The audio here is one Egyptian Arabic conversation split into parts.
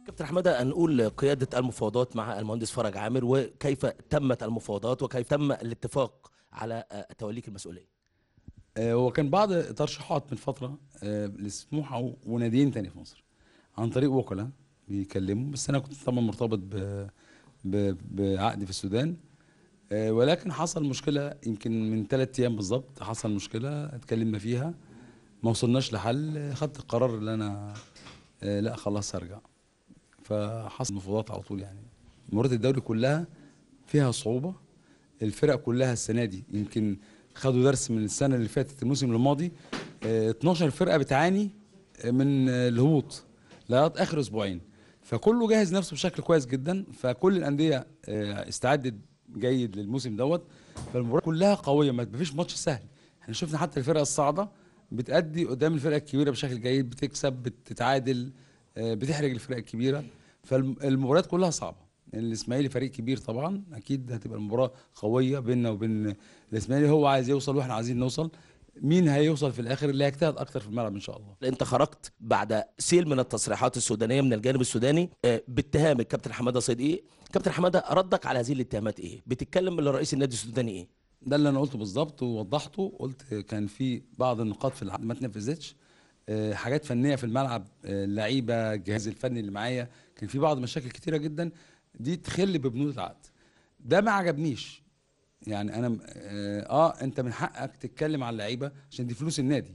كابتن حماده هنقول قياده المفاوضات مع المهندس فرج عامر وكيف تمت المفاوضات وكيف تم الاتفاق على آه، توليك المسؤوليه آه، هو كان بعض ترشيحات من فتره آه، لسموحه وناديين تاني في مصر عن طريق وكلاء بيكلموا بس انا كنت طبعا مرتبط ب ب- بعقد في السودان آه، ولكن حصل مشكله يمكن من ثلاث ايام بالظبط حصل مشكله اتكلمنا فيها ما وصلناش لحل آه، خدت القرار اللي انا آه، لا خلاص هرجع فحصل مفاوضات على طول يعني مباريات الدوري كلها فيها صعوبه الفرق كلها السنه دي يمكن خدوا درس من السنه اللي فاتت الموسم الماضي آه، 12 فرقه بتعاني آه، من آه، الهبوط لغايه اخر اسبوعين فكله جاهز نفسه بشكل كويس جدا فكل الانديه آه، استعدت جيد للموسم دوت فالمباراه كلها قويه ما فيش ماتش سهل احنا شفنا حتى الفرقه الصاعده بتأدي قدام الفرقه الكبيره بشكل جيد بتكسب بتتعادل آه، بتحرج الفرق الكبيره فالمباريات كلها صعبه الاسماعيلي فريق كبير طبعا اكيد هتبقى المباراه قويه بيننا وبين الاسماعيلي هو عايز يوصل واحنا عايزين نوصل مين هيوصل في الاخر اللي هيجتهد اكتر في الملعب ان شاء الله انت خرجت بعد سيل من التصريحات السودانيه من الجانب السوداني آه، باتهام الكابتن حماده صديقي كابتن حماده ردك على هذه الاتهامات ايه بتتكلم لرئيس النادي السوداني ايه ده اللي انا قلته بالظبط ووضحته قلت كان في بعض النقاط في العقد ما اتنفذتش آه، حاجات فنيه في الملعب آه، اللعيبه الجهاز الفني اللي معايا كان في بعض مشاكل كتيره جدا دي تخل ببنود العقد ده ما عجبنيش يعني انا اه, آه انت من حقك تتكلم على اللعيبه عشان دي فلوس النادي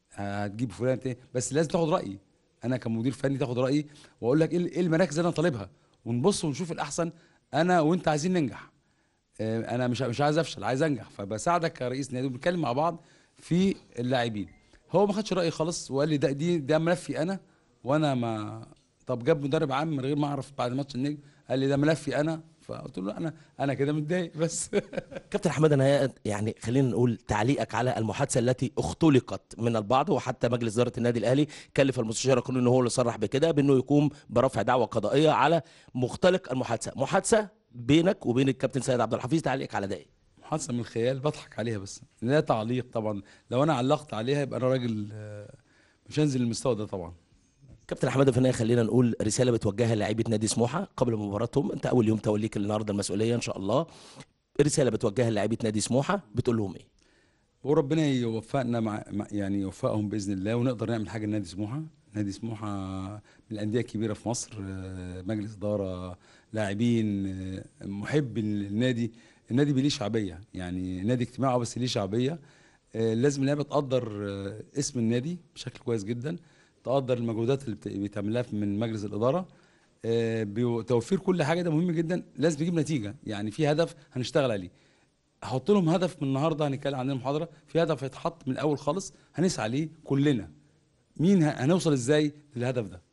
هتجيب فلان تاني بس لازم تاخد رايي انا كمدير فني تاخد رايي واقول لك ايه إيه المراكز اللي انا طالبها ونبص ونشوف الاحسن انا وانت عايزين ننجح آه، انا مش مش عايز افشل عايز انجح فبساعدك كرئيس نادي وبنتكلم مع بعض في اللاعبين هو ما خدش رايي خالص وقال لي ده دي ده ملفي انا وانا ما طب جاب مدرب عام من غير ما اعرف بعد ماتش النجم قال لي ده ملفي انا فقلت له انا انا كده متضايق بس كابتن حماده انا يعني خلينا نقول تعليقك على المحادثه التي اختلقت من البعض وحتى مجلس اداره النادي الاهلي كلف المستشار القانوني هو اللي صرح بكده بانه يقوم برفع دعوى قضائيه على مختلق المحادثه محادثه بينك وبين الكابتن سيد عبد الحفيظ تعليقك على ده ايه محادثه من الخيال بضحك عليها بس لا تعليق طبعا لو انا علقت عليها يبقى انا راجل آه، مش هنزل المستوى ده طبعا كابتن حماده في النهايه خلينا نقول رساله بتوجهها للاعيبه نادي سموحه قبل مباراتهم انت اول يوم توليك النهارده المسؤوليه ان شاء الله رساله بتوجهها للاعيبه نادي سموحه بتقول لهم ايه وربنا يوفقنا مع مع- يعني يوفقهم باذن الله ونقدر نعمل حاجه لنادي سموحه نادي سموحه من الانديه الكبيره في مصر آه، مجلس اداره لاعبين آه، محب للنادي النادي ليه شعبيه يعني نادي اجتماعي بس ليه شعبيه آه، لازم اللعيبه تقدر آه، اسم النادي بشكل كويس جدا تقدر المجهودات اللي بت- بتعملها من مجلس الاداره آه، بتوفير كل حاجه ده مهم جدا لازم يجيب نتيجه يعني في هدف هنشتغل عليه احط لهم هدف من النهارده هنتكلم عندنا محاضره في هدف هيتحط من الاول خالص هنسعى ليه كلنا مين ه- هنوصل ازاي للهدف ده